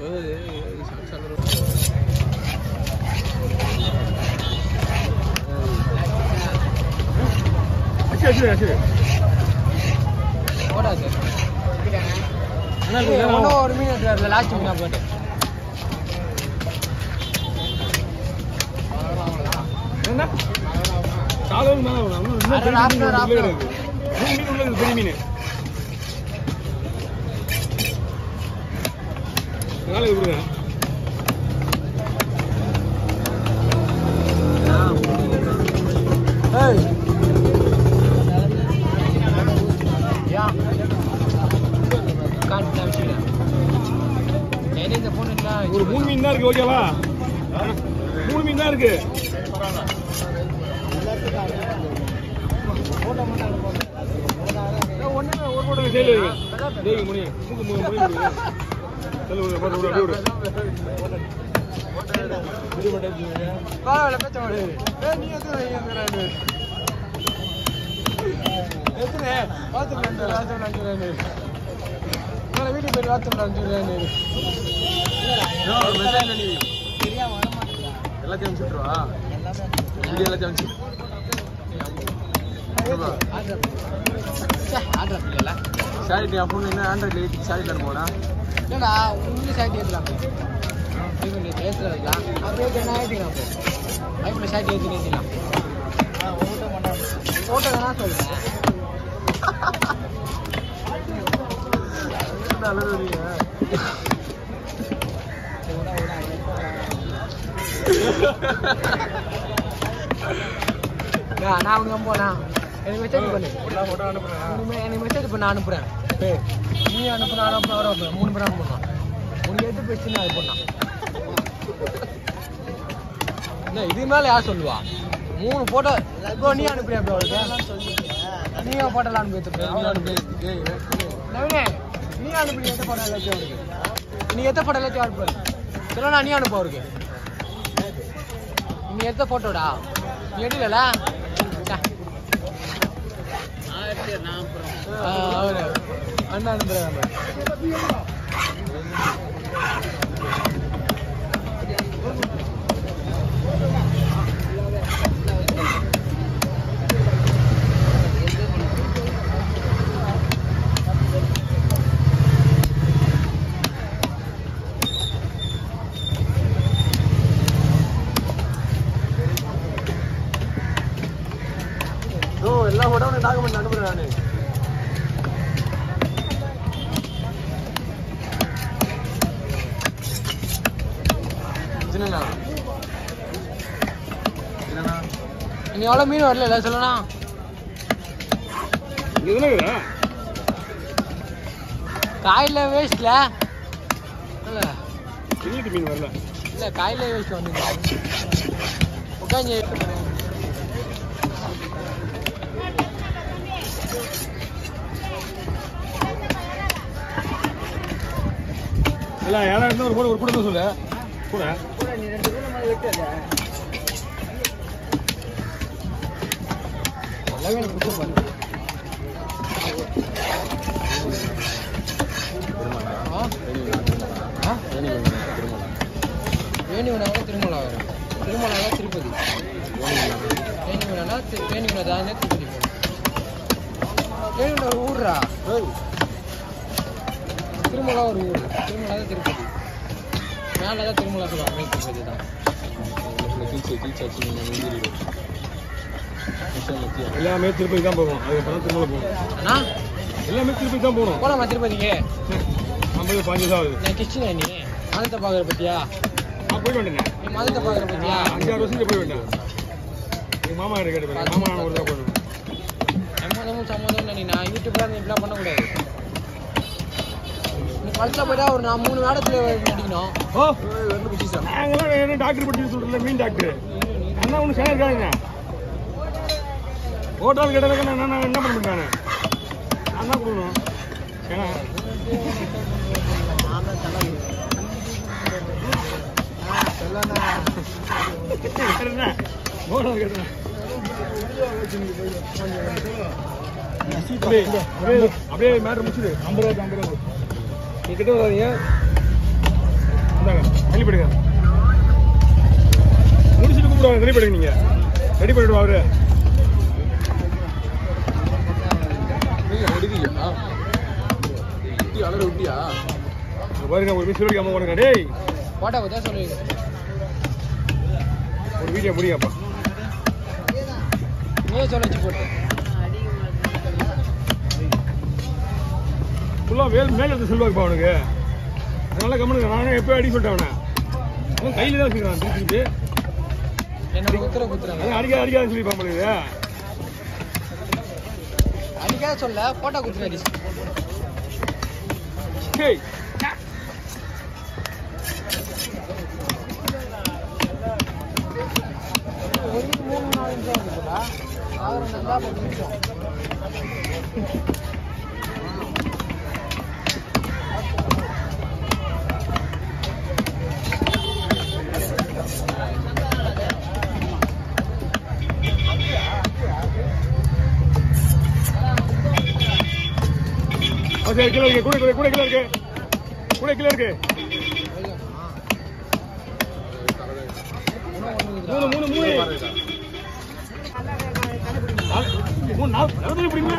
சரி சரி சரி போடாது என்ன இன்னும் ஒரு மீன் எடுத்து லாஸ்ட் மீனா போட்டு என்ன காலையில் மேலே வேணும் இன்னும் இன்னும் அரை பெரிய மீன் half உள்ளே an hour, கிடக்கு. மூணு மீன் உள்ளது பெரிய மீன் நாளைக்கு விடுங்க ஏய் யா காட்டு வச்சுக்கிறேன் என்ன இந்த ஃபோன் எல்லாம் ஒரு மூணு மீன் தான் இருக்கு ஓகேவா மூணு மீன் தான் இருக்கு ஒண்ணுமே ஒரு போட்டு சேல் வைங்க தேவி முனி மூக்கு மூணு முனி முடியுங்க செல்லு விடு போட்டு விடு அப்படியே விடு பரவாயில்ல பேச்ச மாடு ஏய் நீ எது வைங்கிறானு எத்தனை பார்த்து ரெண்டு ராஜன் அஞ்சுறானு நான் வீட்டுக்கு போய் ராத்து அஞ்சுறானு எல்லாத்தையும் அனுப்பிச்சுட்ருவா வீடியோ எல்லாத்தையும் அனுப்பிச்சு ஆர்டர் இல்லைல்ல சாரிட்டி அப்போ என்ன ஆண்ட்ராய்டில் ஏற்றி சாரி தர போனா இல்லடா உங்க சாட்டி ஏற்றலாம் ஐஃபோன் ஏற்றலாம் அப்படியே நான் ஏற்றிக்கலாம் அப்போ ஐஃபோனில் சாட்டி ஏற்றி ஏற்றிக்கலாம் ஃபோட்டோ வேணா சொல்லுங்கள் நான் நான் உனக்கு போனா எனக்கு மெசேஜ் பண்ணு ஃபோட்டோ அனுப்புறேன் இனிமே எனக்கு மெசேஜ் பண்ண நான் அனுப்புறேன் ஏய், நீ அனுப்பு நான் அனுப்புறேன் அவர் அனுப்புறேன் மூணு பேரும் அனுப்பணும் உனக்கு எது பிரச்சனை அது பண்ணா என்ன இது மேல யார் சொல்லுவா மூணு போட்டோ இப்போ நீ அனுப்புறியா இப்போ அவளுக்கு நீ போட்டோலாம் அனுப்பி வச்சிருப்பேன் அவன் அனுப்பி நவீனே நீ அனுப்பி எத்த படம் எல்லாத்தையும் அவருக்கு நீ எத்த படம் எல்லாத்தையும் அனுப்பு சொல்லணா நீ அனுப்பு அவருக்கு நீ எத்த போட்டோடா நீ எடுக்கல அவரு அண்ணா அனுப்புறாங்க ஓ எல்லா ஃபோட்டோ டாக்குமெண்ட் அனுப்புறேன் நான் என்னண்ணா என்னண்ணா நீ எவ்வளோ மீன் வரல சொல்லணா இதுல இருக்குதா காயில வேஸ்ட்ல இல்ல எங்களுக்கு மீன் வரல இல்ல காயில வேஸ்ட் வந்து உட்காந்து இல்ல யாரா இருந்தா ஒரு கூட ஒரு கூட தான் சொல்லு கூட நீ ரெண்டு பேரும் மாதிரி வெட்டு எல்லாமே எனக்கு பிடிச்ச பாரு ஆ? ஆ? வேணிவனாக திருமலா வரும் திருமலாக திருப்பதி வேணிவனா வேணிவனா தானே திருப்பதி போகணும் வேணிவனா ஒரு ஊர்ரா திருமலா ஒரு ஊர் திருமலா தான் திருப்பதி மேலே தான் திருமலா சொல்லுவாங்க மேல் திருப்பதி தான் எல்லாமே திருப்பதி தான் போகும் அதுக்கப்புறம் திருமலை போகும் அண்ணா எல்லாமே திருப்பதி தான் போகணும் போலாமா திருப்பதிக்கு ஐம்பது பாஞ்சு தான் ஆகுது நான் கிறிஸ்டினா நீ மதத்தை பார்க்குற பத்தியா நான் போய் வேண்டேன் நீ மதத்தை பார்க்குற பத்தியா அஞ்சாறு வருஷத்துக்கு போய் வேண்டேன் எங்க மாமா கிட்ட கேட்டு பாரு. மாமா நான் ஒரு தான் போகணும் சம்மதமும் சம்மதம் நீ நான் யூடியூப்ல நீ இப்படிலாம் பண்ணக்கூடாது நீ படத்தில் போயிட்டா ஒரு நான் மூணு வேடத்துல நடிக்கணும் ஓ நாங்களாம் என்ன டாக்டர் பற்றி சொல்றல மீன் டாக்டர் அண்ணா ஒன்று சேனல் இருக்காங்க ஹோட்டல் கிட்ட நான் நான் என்ன பண்ண முடியும் நான் தான் கொடுக்கணும் ஏன்னா வேற என்ன ஹோட்டல் கிட்ட அப்படியே அப்படியே அப்படியே மேட்ரு முடிச்சுடு ஐம்பது ரூபா ஐம்பது ரூபா நீ கிட்ட வராதீங்க ரெடி பண்ணுங்க நீங்க ரெடி பண்ணிட்டு அவரு எடுக்கலையா விட்டியா அளவு விட்டியா இங்க பாருங்க ஒரு மிஸ் அம்மா உனக்கு டேய் போட்டா பத்தா சொல்லுவீங்க ஒரு வீடியோ முடியாப்பா நீயே சொல்ல வச்சு போட்டு ஃபுல்லா மேல் மேல இருந்து சொல்லுவாருப்பா அவனுக்கு அதனால கம்மனு நானே எப்போ அடி சொல்லிட்டேன் அவனை அவன் கையில தான் வச்சுக்கிறான் திருச்சிட்டு என்னோட உத்தரவு குத்துறாங்க அதான் அடிக்காத அடிக்காதுன்னு சொல்லி பாம்பளுக்கு அடிக்காத சொல்ல போட்டா குத்துறாடி ஹேய் ஒரு மூணு நாலு நிமிஷம் இருக்குதா ஆறு நல்லா பத்து நிமிஷம் ஓ, சரி கீழே இருக்கு கூட கூட கூட கீழே இருக்கு கூட கீழே இருக்கு மூணு மூணு மூணு நாலு- மூணு நாலு நாலு பிடிங்க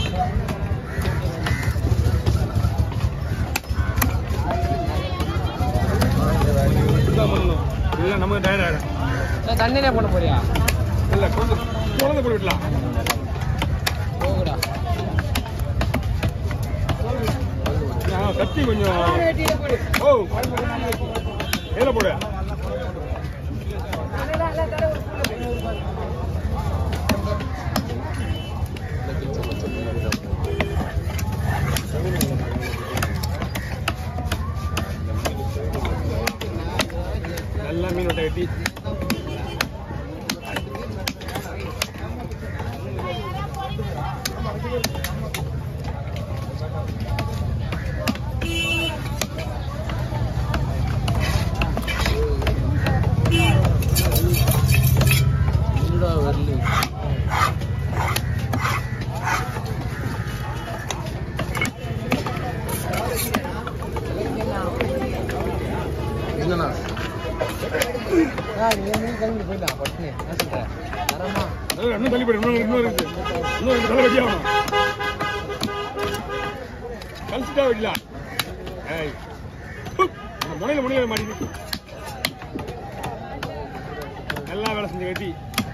இதுதான் பண்ணணும் இல்லை நமக்கு டயர்ட் ஆகிடும் நான் தண்ணியிலே போட போறியா இல்லை குழந்தை குழந்தை போட்டு விடலாம் போகுடா ஆ, கத்தி கொஞ்சம் ஓ எதில் போடு நல்லா மீன் வட்டை கட்டி இல்லடா வரல என்னண்ணா நீ மீன் கிளம்பி போயிடலாம் பட்டுனு என்ன சொல்ற தரமா அதான் இன்னும் தள்ளி போடு இன்னும் இன்னும் இருக்கு இன்னும் ரெண்டு தலை வெட்டி ஆகணும் கழிச்சுட்டா வெட்டலாம் ஏய் ஹுப். அந்த முனையில முனையில மாட்டேங்குது நல்லா வேலை செஞ்சு வெட்டி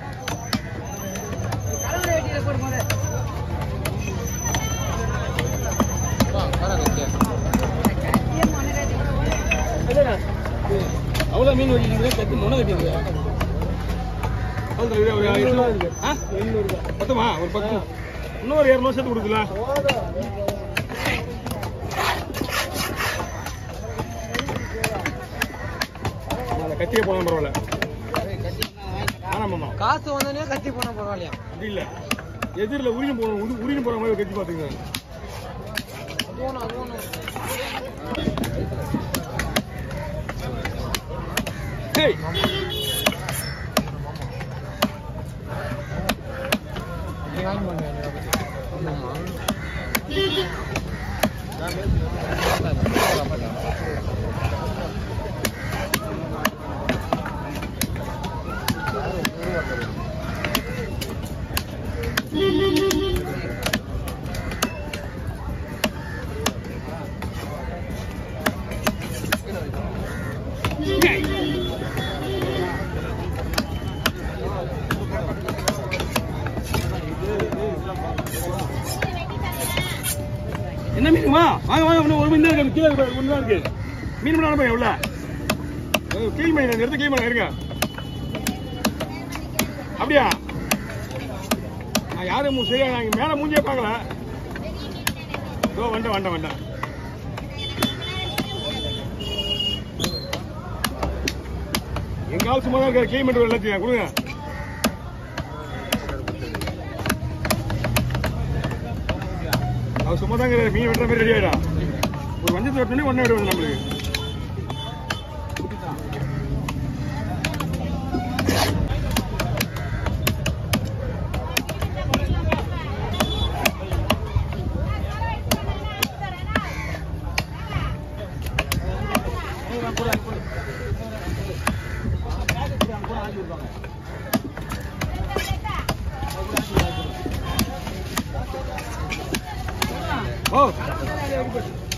வா வர கட்டியா அவ்வளோ மீன் வெட்டிட்டு கட்டி முனை கட்டிடுது ஒரு எண்ணூறு ஆ பத்துமா ஒரு பத்து இன்னும் ஒரு இரநூறு சேர்த்து கொடுக்கல அந்த கத்தியே போனா பரவாயில்ல ஆமாம்மா காசு வந்தோடனே கத்தி போனா பரவாயில்லையா அப்படி இல்லை எதிரில் உரிஞ்சு போகணும் உரி உரிஞ்சு போகிற மாதிரி ஒரு கத்தி பார்த்துக்கங்க அது ஒன்று அது ஒன்று ஹேய் நீ வாங்கி பண்ணுங்க ஆமாம்மா என்ன மீனுமா வாங்க வாங்க இன்னும் ஒரு மீன் தான் இருக்கு கீழே இருக்கு, ஒன்று தான் இருக்கு மீன் பண்ண அனுப்ப எவ்வளோ கீழ் மீன் எடுத்து கீழ் மீன் இருங்க அப்படியா நான் யாரும் மூ- சரியா நான் மேலே மூஞ்சியே பார்க்கல இதோ வண்டேன் வண்டேன் வண்டேன் எங்க ஆள் சும்மா தான் இருக்காரு கீழ் மீன் எல்லாத்தையும் கொடுங்க அவர் சும்மா தான் இருக்கிறாரு மீன் வெட்டுற மாதிரி ரெடி ஆயிடா ஒரு வஞ்சத்தை வெட்டணும் ஒன்றே விடுவது நம்மளுக்கு போய் அங்க கூட ஆக்கி விடுவாங்க ஓ